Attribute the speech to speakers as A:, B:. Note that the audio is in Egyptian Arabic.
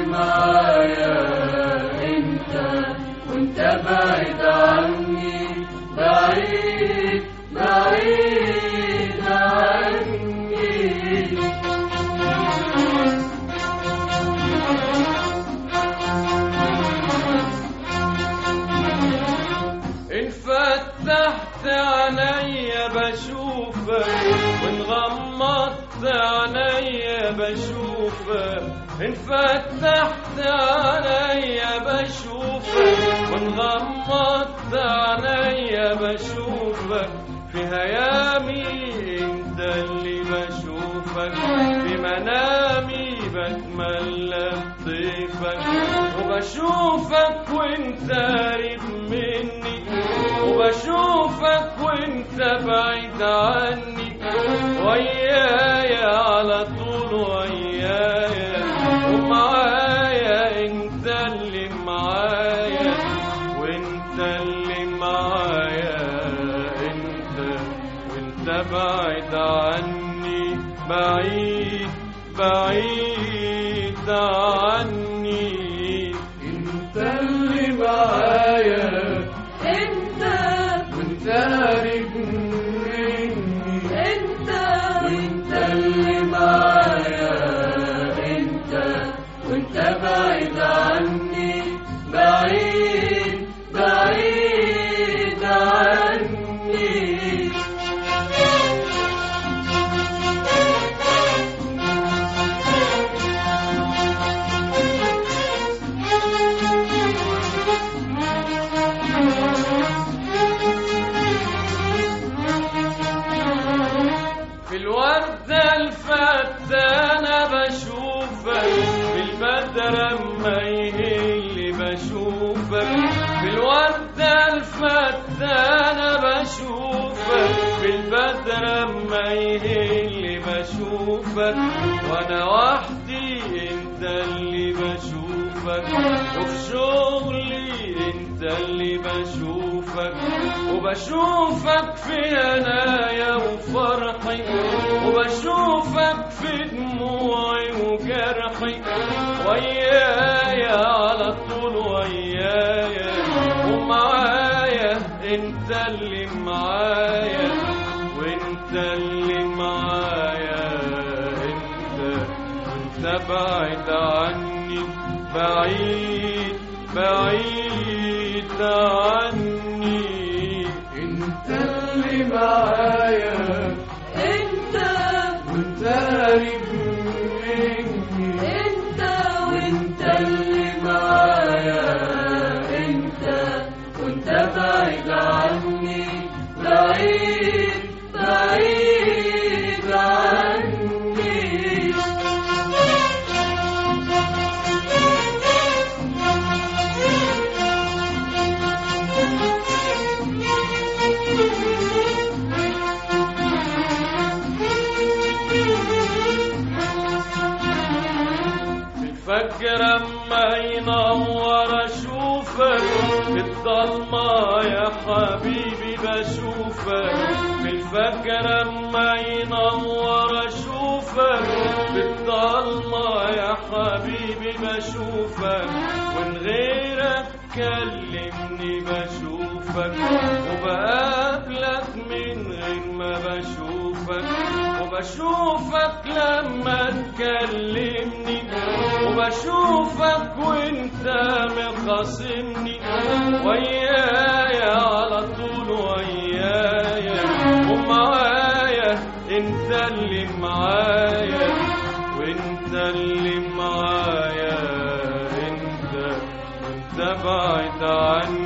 A: معايا انت وانت بعيد عني بعيد بعيد عني
B: إن فتحت عينيا بشوفك وإن غمضت عينيا بشوفك إن فتحت عينيا بشوفك وإن غمضت عينيا بشوفك في هيامي انت اللي بشوفك في منامي بتملى بطيفك وبشوفك وانت قريب مني وبشوفك وانت بعيد عني ويايا على طول ويايا ومعايا انت اللي معايا وانت اللي معايا انت وانت بعيد عني بعيد بعيد عني
A: انت اللي معايا
C: انت
A: وانت قريب مني
C: انت
A: وانت اللي معايا انت وانت بعيد عني بعيد بعيد عني
B: في الوردة الفتانة بشوفك في البدر اما يهل بشوفك في الوردة الفتانة بشوفك في البدر اما يهل بشوفك وانا وحدي انت اللي بشوفك وفي شغلي انت اللي بشوفك وبشوفك في هنايا وفرحي وبشوفك في دموعي وجرحي ويايا على طول ويايا ومعايا انت اللي معايا وانت اللي معايا انت وانت بعيد عني بعيد بعيد عني
A: انت اللي معايا
C: انت
A: وانت قريب مني
C: انت
A: وانت اللي معايا انت وانت بعيد عني بعيد بعيد عني
B: في الفجر اما ينور اشوفك في الضلمة يا حبيبي بشوفك في الفجر اما ينور اشوفك في الضلمة يا حبيبي بشوفك ومن غيرك كلمني بشوفك وبقابلك من غير ما بشوفك وبشوفك لما تكلمني وبشوفك وانت مخاصمني ويايا على طول ويايا ومعايا انت اللي معايا وانت اللي معايا انت وانت بعيد عني